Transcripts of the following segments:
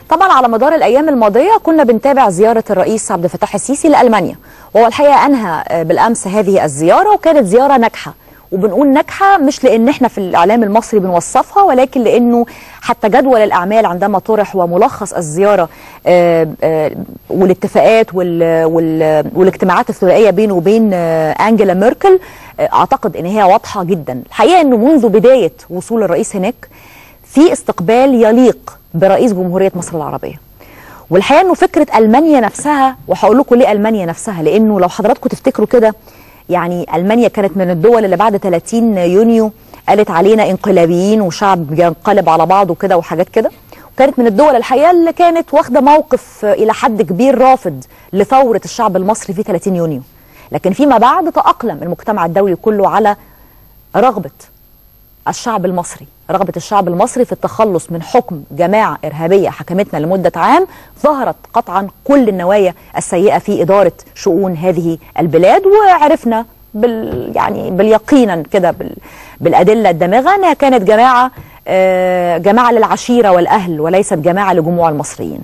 طبعا على مدار الايام الماضيه كنا بنتابع زياره الرئيس عبد الفتاح السيسي لالمانيا وهو الحقيقه انهى آه، بالامس هذه الزياره وكانت زياره ناجحه وبنقول ناجحه مش لان احنا في الاعلام المصري بنوصفها ولكن لانه حتى جدول الاعمال عندما طرح وملخص الزياره آه، آه، والاتفاقات وال- وال- والاجتماعات الثنائيه بينه وبين آه، انجيلا ميركل آه، اعتقد ان هي واضحه جدا الحقيقه انه منذ بدايه وصول الرئيس هناك في استقبال يليق برئيس جمهوريه مصر العربيه والحقيقه انه فكره المانيا نفسها وهقول لكم ليه المانيا نفسها لانه لو حضراتكم تفتكروا كده يعني المانيا كانت من الدول اللي بعد 30 يونيو قالت علينا انقلابيين وشعب بينقلب على بعضه كده وحاجات كده وكانت من الدول الحقيقه اللي كانت واخده موقف الى حد كبير رافض لثوره الشعب المصري في 30 يونيو لكن فيما بعد تاقلم المجتمع الدولي كله على رغبه الشعب المصري رغبة الشعب المصري في التخلص من حكم جماعة إرهابية حكمتنا لمدة عام ظهرت قطعا كل النوايا السيئة في إدارة شؤون هذه البلاد وعرفنا بال يعني باليقينا كده بال بالأدلة الدامغة أنها كانت جماعة آه، جماعة للعشيرة والأهل وليست جماعة لجموع المصريين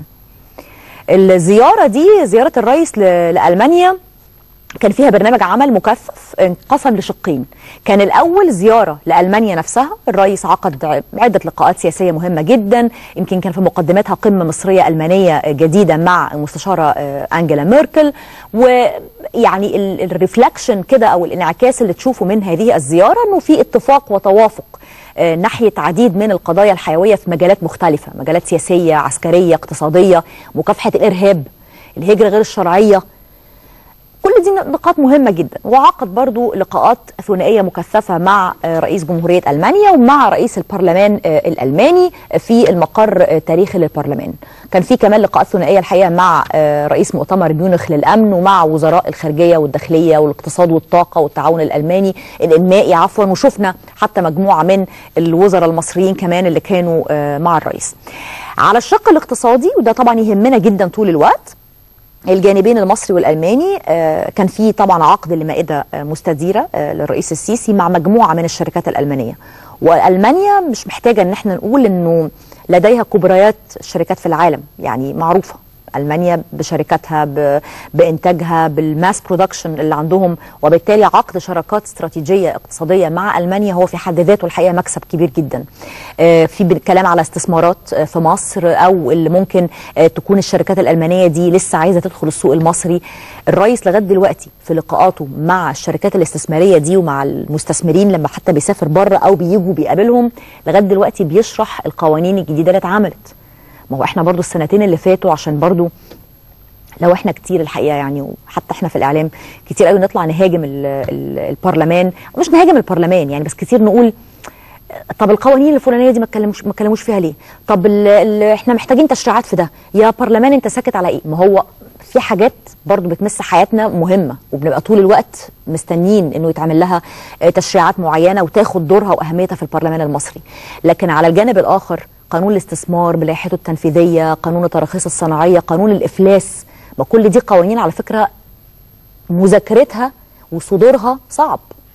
الزيارة دي زيارة الرئيس ل- لألمانيا كان فيها برنامج عمل مكثف انقسم لشقين كان الأول زيارة لألمانيا نفسها الرئيس عقد عدة لقاءات سياسية مهمة جدا يمكن كان في مقدمتها قمة مصرية ألمانية جديدة مع المستشارة آه، أنجيلا ميركل ويعني ال- الريفلكشن كده أو الانعكاس اللي تشوفه من هذه الزيارة أنه في اتفاق وتوافق آه، ناحية عديد من القضايا الحيوية في مجالات مختلفة مجالات سياسية عسكرية اقتصادية مكافحة الإرهاب الهجرة غير الشرعية كل دي نقاط مهمة جدا وعقد برضو لقاءات ثنائية مكثفة مع آه، رئيس جمهورية ألمانيا ومع رئيس البرلمان آه، الألماني في المقر آه، التاريخي للبرلمان كان في كمان لقاءات ثنائية الحقيقة مع آه، رئيس مؤتمر ميونخ للأمن ومع وزراء الخارجية والداخلية والاقتصاد والطاقة والتعاون الألماني الإنمائي عفوا وشفنا حتى مجموعة من الوزراء المصريين كمان اللي كانوا آه، مع الرئيس على الشق الاقتصادي وده طبعا يهمنا جدا طول الوقت الجانبين المصري والالماني آه، كان في طبعا عقد لمائده آه، مستديره آه، للرئيس السيسي مع مجموعه من الشركات الالمانيه والمانيا مش محتاجه ان احنا نقول انه لديها كبريات الشركات في العالم يعني معروفه المانيا بشركاتها ب- بانتاجها بالماس برودكشن اللي عندهم وبالتالي عقد شراكات استراتيجيه اقتصاديه مع المانيا هو في حد ذاته الحقيقه مكسب كبير جدا آه، في بالكلام على استثمارات آه، في مصر او اللي ممكن آه، تكون الشركات الالمانيه دي لسه عايزه تدخل السوق المصري الرئيس لغايه دلوقتي في لقاءاته مع الشركات الاستثماريه دي ومع المستثمرين لما حتى بيسافر بره او بيجوا بيقابلهم لغايه دلوقتي بيشرح القوانين الجديده اللي اتعملت ما هو احنا برضو السنتين اللي فاتوا عشان برضو لو احنا كتير الحقيقه يعني وحتى احنا في الاعلام كتير قوي نطلع نهاجم ال ال البرلمان مش نهاجم البرلمان يعني بس كتير نقول طب القوانين الفلانيه دي ما اتكلموش ما اتكلموش فيها ليه؟ طب ال ال احنا محتاجين تشريعات في ده يا برلمان انت ساكت على ايه؟ ما هو في حاجات برضو بتمس حياتنا مهمه وبنبقى طول الوقت مستنيين انه يتعمل لها آه، تشريعات معينه وتاخد دورها واهميتها في البرلمان المصري لكن على الجانب الاخر قانون الاستثمار بلائحته التنفيذيه قانون التراخيص الصناعيه قانون الافلاس ما كل دي قوانين على فكره مذاكرتها وصدورها صعب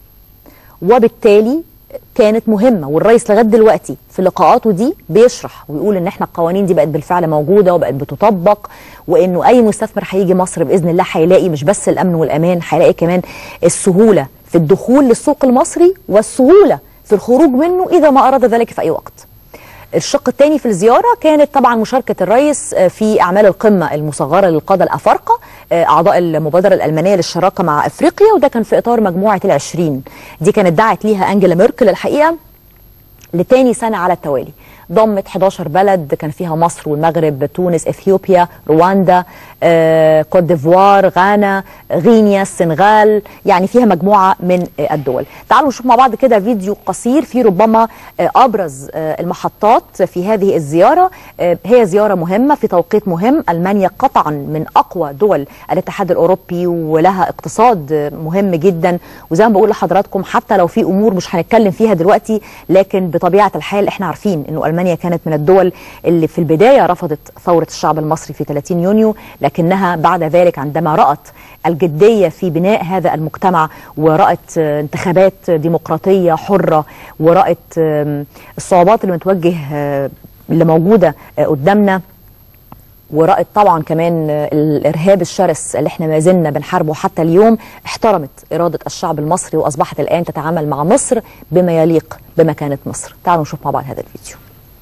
وبالتالي كانت مهمة والرئيس لغاية دلوقتي في لقاءاته دي بيشرح ويقول ان احنا القوانين دي بقت بالفعل موجودة وبقت بتطبق وانه اي مستثمر هيجي مصر باذن الله هيلاقي مش بس الامن والامان هيلاقي كمان السهولة في الدخول للسوق المصري والسهولة في الخروج منه اذا ما اراد ذلك في اي وقت الشق الثاني في الزيارة كانت طبعا مشاركة الرئيس آه، في أعمال القمة المصغرة للقادة الأفارقة آه، أعضاء المبادرة الألمانية للشراكة مع أفريقيا وده كان في إطار مجموعة العشرين دي كانت دعت ليها أنجيلا ميركل الحقيقة لتاني سنة على التوالي ضمت 11 بلد كان فيها مصر والمغرب تونس اثيوبيا رواندا آه، كوت ديفوار غانا غينيا السنغال يعني فيها مجموعه من آه، الدول تعالوا نشوف مع بعض كده فيديو قصير فيه ربما آه، ابرز آه، المحطات في هذه الزياره آه، هي زياره مهمه في توقيت مهم المانيا قطعا من اقوى دول الاتحاد الاوروبي ولها اقتصاد آه، مهم جدا وزي ما بقول لحضراتكم حتى لو في امور مش هنتكلم فيها دلوقتي لكن بطبيعه الحال احنا عارفين انه المانيا كانت من الدول اللي في البدايه رفضت ثوره الشعب المصري في 30 يونيو لكنها بعد ذلك عندما رات الجديه في بناء هذا المجتمع ورات آه، انتخابات ديمقراطيه حره ورات آم، الصعوبات اللي متوجه آه، اللي موجوده آه، قدامنا ورأت طبعا كمان الإرهاب الشرس اللي احنا ما زلنا بنحاربه حتى اليوم احترمت إرادة الشعب المصري وأصبحت الآن تتعامل مع مصر بما يليق بمكانة مصر تعالوا نشوف مع بعض هذا الفيديو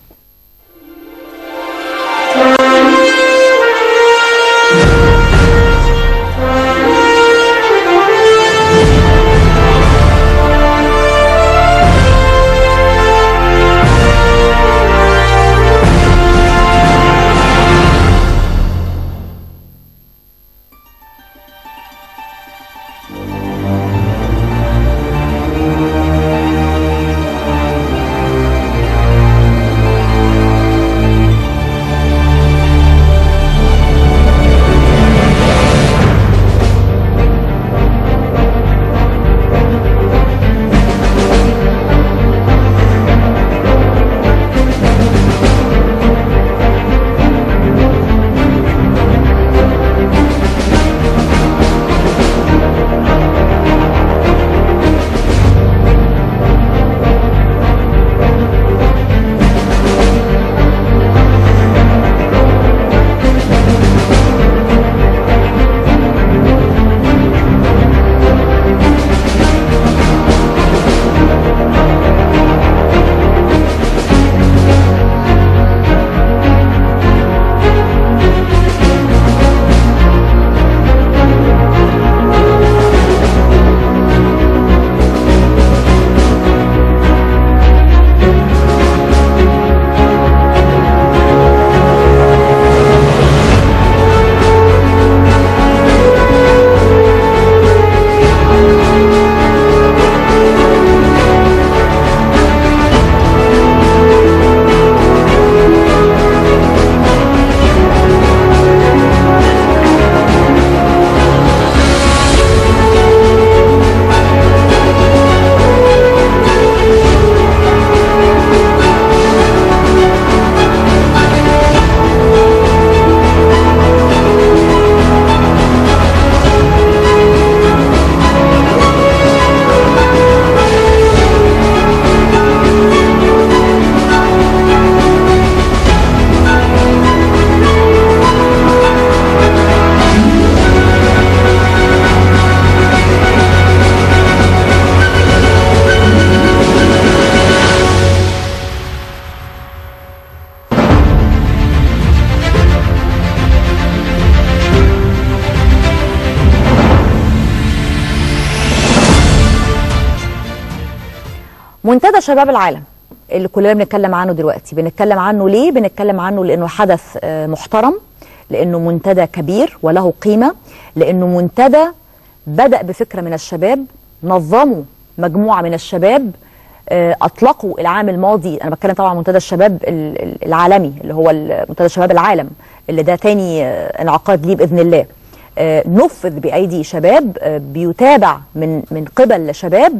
منتدى شباب العالم اللي كلنا بنتكلم عنه دلوقتي بنتكلم عنه ليه بنتكلم عنه لانه حدث آه، محترم لانه منتدى كبير وله قيمه لانه منتدى بدا بفكره من الشباب نظموا مجموعه من الشباب آه، اطلقوا العام الماضي انا بتكلم طبعا عن منتدى الشباب ال- ال- العالمي اللي هو ال- منتدى شباب العالم اللي ده تاني آه، انعقاد ليه باذن الله آه، نفذ بايدي شباب آه، بيتابع من من قبل شباب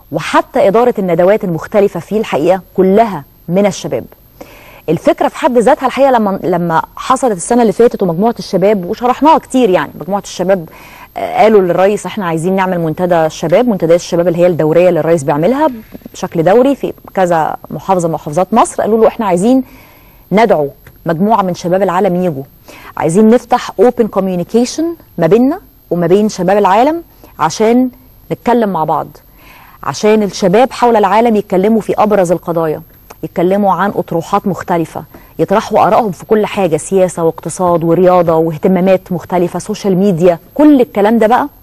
وحتى اداره الندوات المختلفه فيه الحقيقه كلها من الشباب الفكره في حد ذاتها الحقيقه لما لما حصلت السنه اللي فاتت ومجموعه الشباب وشرحناها كتير يعني مجموعه الشباب آه، قالوا للرئيس احنا عايزين نعمل منتدى الشباب منتديات الشباب اللي هي الدوريه اللي الرئيس بيعملها بشكل دوري في كذا محافظه من محافظات مصر قالوا له احنا عايزين ندعو مجموعه من شباب العالم يجوا عايزين نفتح اوبن كوميونيكيشن ما بيننا وما بين شباب العالم عشان نتكلم مع بعض عشان الشباب حول العالم يتكلموا في ابرز القضايا يتكلموا عن اطروحات مختلفه يطرحوا ارائهم في كل حاجه سياسه واقتصاد ورياضه واهتمامات مختلفه سوشيال ميديا كل الكلام ده بقى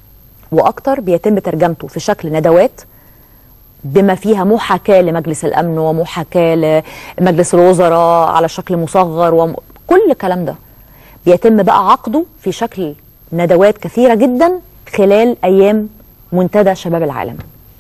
واكتر بيتم ترجمته في شكل ندوات بما فيها محاكاة لمجلس الأمن ومحاكاة لمجلس الوزراء على شكل مصغر وكل الكلام ده بيتم بقى عقده في شكل ندوات كثيرة جدا خلال أيام منتدى شباب العالم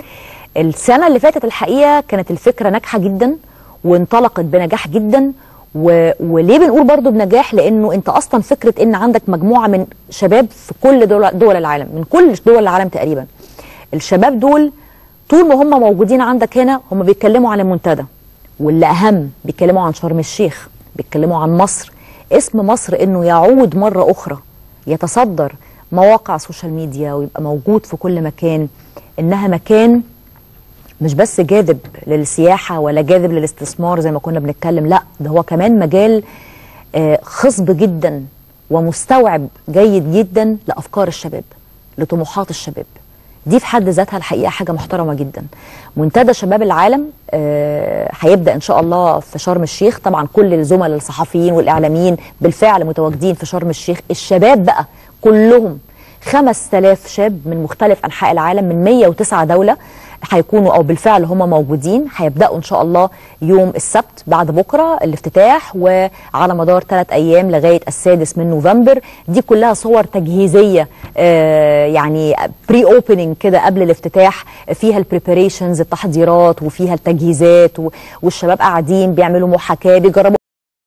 السنة اللي فاتت الحقيقة كانت الفكرة ناجحة جدا وانطلقت بنجاح جدا و... وليه بنقول برضو بنجاح لانه انت اصلا فكره ان عندك مجموعه من شباب في كل دول, دول العالم من كل دول العالم تقريبا الشباب دول طول ما هم موجودين عندك هنا هم بيتكلموا عن المنتدى واللي اهم بيتكلموا عن شرم الشيخ بيتكلموا عن مصر اسم مصر انه يعود مره اخرى يتصدر مواقع سوشيال ميديا ويبقى موجود في كل مكان انها مكان مش بس جاذب للسياحة ولا جاذب للاستثمار زي ما كنا بنتكلم لا ده هو كمان مجال آه، خصب جدا ومستوعب جيد جدا لافكار الشباب لطموحات الشباب دي في حد ذاتها الحقيقه حاجه محترمه جدا منتدى شباب العالم آه، هيبدا ان شاء الله في شرم الشيخ طبعا كل الزملاء الصحفيين والاعلاميين بالفعل متواجدين في شرم الشيخ الشباب بقى كلهم 5000 شاب من مختلف انحاء العالم من 109 دوله هيكونوا او بالفعل هم موجودين هيبداوا ان شاء الله يوم السبت بعد بكره الافتتاح وعلى مدار ثلاث ايام لغايه السادس من نوفمبر دي كلها صور تجهيزيه آه يعني بري اوبننج كده قبل الافتتاح فيها البريباريشنز التحضيرات وفيها التجهيزات و- والشباب قاعدين بيعملوا محاكاه بيجربوا